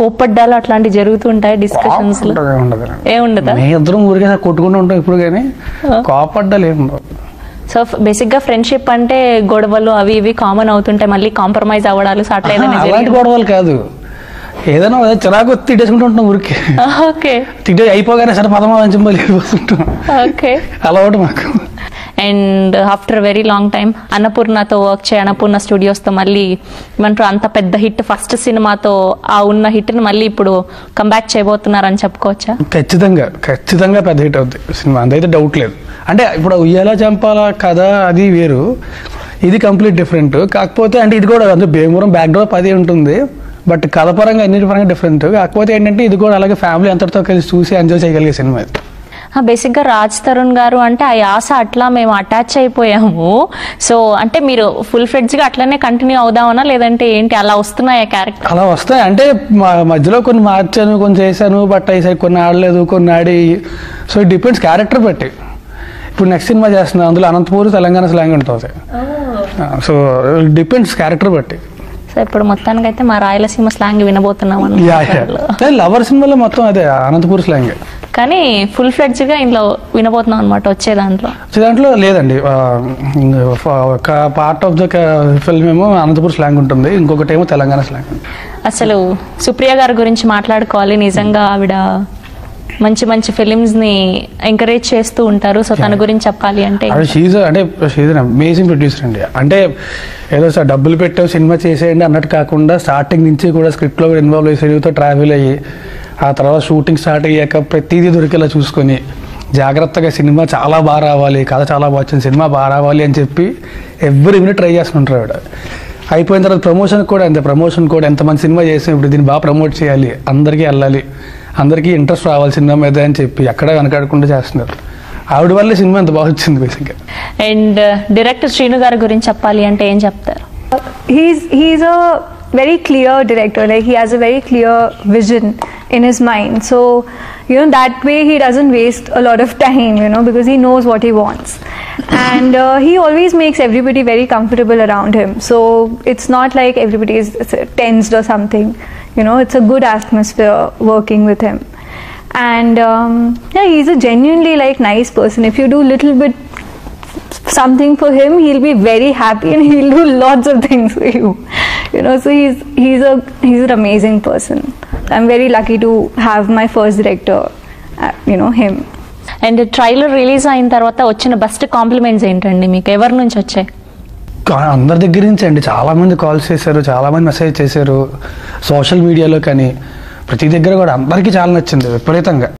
కోప్పడ్డాలు అట్లాంటివి జరుగుతుంటాయి డిస్కషన్స్ లో కోపం ఉండదు ఏ ఉండదా మీ ఇద్దరం ఊరికే కొట్టుకుంటూ ఉంటాం ఇప్పుడు కానీ కోపడ్డాలు ఏమి ఉండవు సో బేసిక్ గా ఫ్రెండ్షిప్ అంటే గొడవలు అవి ఇవి కామన్ అవుతుంటాయి మళ్ళీ కాంప్రమైజ్ అవ్వడాలు సో అట్లా ఏదైనా అలాంటి గొడవలు కాదు ఏదైనా అదే చిరాకు తిట్టేసుకుంటూ ఉంటాం ఊరికి ఓకే తిట్టే అయిపోగానే సరే పదమా అని వెళ్ళిపోతుంటాం ఓకే అలవాటు మాకు and after very long time అన్నపూర్ణతో వర్క్ చేయ అన్నపూర్ణ స్టూడియోస్తో మళ్ళీ ఏమంటారు అంత పెద్ద హిట్ ఫస్ట్ సినిమాతో ఆ ఉన్న హిట్ని మళ్ళీ ఇప్పుడు కంబ్యాక్ చేయబోతున్నారని చెప్పుకోవచ్చా ఖచ్చితంగా ఖచ్చితంగా పెద్ద హిట్ అవుద్ది సినిమా అదైతే డౌట్ లేదు అంటే ఇప్పుడు ఉయ్యాల చంపాల కథ అది వేరు ఇది కంప్లీట్ డిఫరెంట్ కాకపోతే అంటే ఇది కూడా అంటే భీమవరం బ్యాక్డ్రాప్ అదే ఉంటుంది బట్ కథ పరంగా అన్నిటి పరంగా డిఫరెంట్ కాకపోతే ఏంటంటే ఇది కూడా అలాగే ఫ్యామిలీ అంతటితో కలిసి చూసి ఎంజాయ్ చేయగలిగే సినిమా ఇది బేసిక్గా రాజ్ తరుణ్ గారు అంటే ఆ యాస అట్లా మేము అటాచ్ అయిపోయాము సో అంటే మీరు ఫుల్ ఫ్రెడ్జ్గా అట్లనే కంటిన్యూ అవుదామనా లేదంటే ఏంటి అలా వస్తున్నాయా క్యారెక్టర్ అలా వస్తాయి అంటే మా మధ్యలో కొన్ని మార్చాను కొన్ని చేశాను బట్ అయ్యి కొన్ని ఆడలేదు కొన్ని ఆడి సో ఇట్ డిపెండ్స్ క్యారెక్టర్ బట్టి ఇప్పుడు నెక్స్ట్ సినిమా చేస్తున్నాను అందులో అనంతపూర్ తెలంగాణ స్లాంగ్ ఉంటుంది సో డిపెండ్స్ క్యారెక్టర్ బట్టి సో ఇప్పుడు మొత్తానికి అయితే మా రాయలసీమ స్లాంగ్ వినబోతున్నాం యా అన్నమాట. లవర్ సినిమాలో మొత్తం అదే అనంతపూర్ స్లాంగ్ కానీ ఫుల్ ఫ్లెడ్జ్గా ఇందులో వినబోతున్నాం అనమాట వచ్చే దాంట్లో సో దాంట్లో లేదండి ఆ, ఒక పార్ట్ ఆఫ్ ద ఫిల్మ్ ఏమో అనంతపూర్ స్లాంగ్ ఉంటుంది ఇంకొకటి ఏమో తెలంగాణ స్లాంగ్ అసలు సుప్రియ గారి గురించి మాట్లాడుకోవాలి నిజంగా ఆవిడ మంచి మంచి ఫిలిమ్స్ ని ఎంకరేజ్ చేస్తూ ఉంటారు సో తన గురించి చెప్పాలి అంటే ఆవిడ షీజ్ అంటే షీజ్ అమేజింగ్ ప్రొడ్యూసర్ అండి అంటే ఏదో సార్ డబ్బులు పెట్టావు సినిమా చేసేయండి అన్నట్టు కాకుండా స్టార్టింగ్ నుంచి కూడా స్క్రిప్ట్లో కూడా ఇన్వాల్వ్ అయ్యి తెలుగుతో ట్రావెల్ అయ్యి ఆ తర్వాత షూటింగ్ స్టార్ట్ అయ్యాక ప్రతిదీ దొరికేలా చూసుకొని జాగ్రత్తగా సినిమా చాలా బాగా రావాలి కథ చాలా బాగా వచ్చింది సినిమా బాగా రావాలి అని చెప్పి ఎవ్రీ మినిట్ ట్రై చేస్తుంటారు ఆవిడ అయిపోయిన తర్వాత ప్రమోషన్ కూడా అంతే ప్రమోషన్ కూడా ఎంతమంది సినిమా చేసాం ఇప్పుడు దీన్ని బాగా ప్రమోట్ చేయాలి అందరికీ వెళ్ళాలి అందరికీ ఇంట్రెస్ట్ రావాలి సినిమా మీద అని చెప్పి ఎక్కడ వెనకాడకుండా చేస్తున్నారు ఆవిడ వల్లే సినిమా ఎంత బాగా వచ్చింది బేసిక్గా అండ్ డైరెక్టర్ శ్రీను గారి గురించి చెప్పాలి అంటే ఏం చెప్తారు he's he's a very clear director like he has a very clear vision in his mind so you know that way he doesn't waste a lot of time you know because he knows what he wants and uh, he always makes everybody very comfortable around him so it's not like everybody is tensed or something you know it's a good atmosphere working with him and um, yeah he's a genuinely like nice person if you do little bit something for him he'll be very happy and he'll do lots of things for you you know so he's he's a he's an amazing person i'm very lucky to have my first director uh, you know him and trailer release అయిన తర్వాత వచ్చిన best compliments ఏంటండి మీకు ఎవరి నుంచి వచ్చాయి కా- అందరి దగ్గర నుంచి అండి చాలా మంది కాల్స్ చేశారు చాలా మంది మెసేజ్ చేశారు సోషల్ మీడియాలో కానీ ప్రతి దగ్గర కూడా అందరికీ చాలా నచ్చింది విపరీతంగా